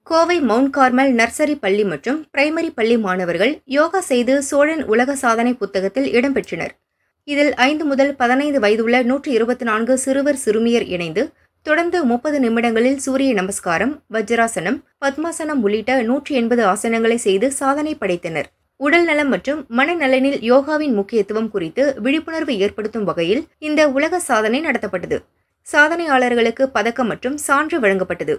Kovai mount Carmel nursery பள்ளி மற்றும் primary பள்ளி மாணவர்கள் யோகா செய்து சோழன் உலக சாதனை புத்தகத்தில் இடம்பெற்றனர் இதில் ஐந்து முதல் பதினைந்து வயதுள்ள நூற்று இருபத்தி நான்கு சிறுவர் சிறுமியர் இணைந்து தொடர்ந்து முப்பது நிமிடங்களில் சூரிய நமஸ்காரம் வஜ்ராசனம் பத்மாசனம் உள்ளிட்ட நூற்றி எண்பது ஆசனங்களை செய்து சாதனை படைத்தனர் உடல் நலம் மற்றும் மனநலனில் யோகாவின் முக்கியத்துவம் குறித்து விழிப்புணர்வு ஏற்படுத்தும் வகையில் இந்த உலக சாதனை நடத்தப்பட்டது சாதனையாளர்களுக்கு பதக்கம் மற்றும் சான்று வழங்கப்பட்டது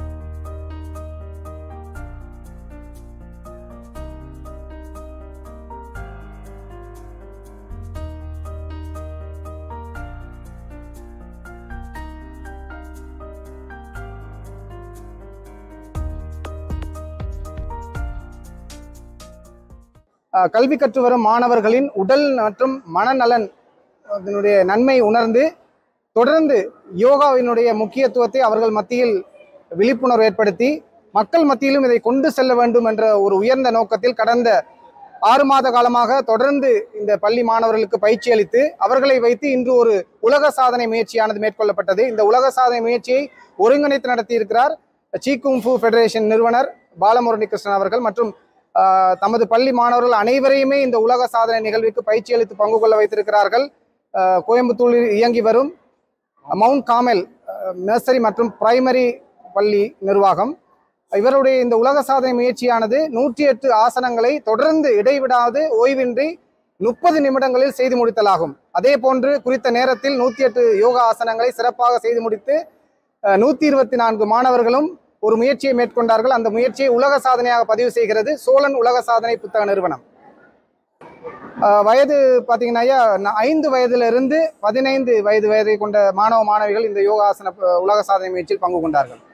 அஹ், கல்வி கற்று வரும் மாணவர்களின் உடல் மற்றும் மனநலன் அதனுடைய நன்மை உணர்ந்து தொடர்ந்து யோகாவினுடைய முக்கியத்துவத்தை அவர்கள் மத்தியில் விழிப்புணர்வு ஏற்படுத்தி மக்கள் மத்தியிலும் இதை கொண்டு செல்ல வேண்டும் என்ற ஒரு உயர்ந்த நோக்கத்தில் கடந்த ஆறு மாத காலமாக தொடர்ந்து இந்த பள்ளி மாணவர்களுக்கு பயிற்சி அளித்து அவர்களை வைத்து இன்று ஒரு உலக சாதனை முயற்சியானது மேற்கொள்ளப்பட்டது இந்த உலக சாதனை முயற்சியை ஒருங்கிணைத்து நடத்தியிருக்கிறார் சீகுங் ஃபு ஃபெடரேஷன் நிறுவனர் பாலமுரளி கிருஷ்ணன் அவர்கள் மற்றும் ஆஹ், தமது பள்ளி மாணவர்கள் அனைவரையுமே இந்த உலக சாதனை நிகழ்விற்கு பயிற்சி அளித்து பங்கு கொள்ள வைத்திருக்கிறார்கள் ஆஹ், கோயம்புத்தூரில் இயங்கி வரும் மவுண்ட் காமெல் நர்சரி மற்றும் பிரைமரி பள்ளி நிர்வாகம் இவருடைய இந்த உலக சாதனை முயற்சியானது நூற்றி எட்டு ஆசனங்களை தொடர்ந்து இடைவிடாது ஓய்வின்றி முப்பது நிமிடங்களில் செய்து முடித்தலாகும் அதே போன்று குறித்த நேரத்தில் நூற்றி எட்டு யோகா ஆசனங்களை சிறப்பாக செய்து முடித்து நூற்றி இருபத்தி நான்கு மாணவர்களும் ஒரு முயற்சியை மேற்கொண்டார்கள் அந்த முயற்சியை உலக சாதனையாக பதிவு செய்கிறது சோழன் உலக சாதனை புத்தக நிறுவனம் அஹ் வயது பார்த்தீங்கன்னா ஐயா, ந- ஐந்து வயதிலிருந்து பதினைந்து வயது வயதை கொண்ட மாணவ மாணவிகள் இந்த யோகாசன ப- உலக சாதனை முயற்சியில் பங்கு கொண்டார்கள்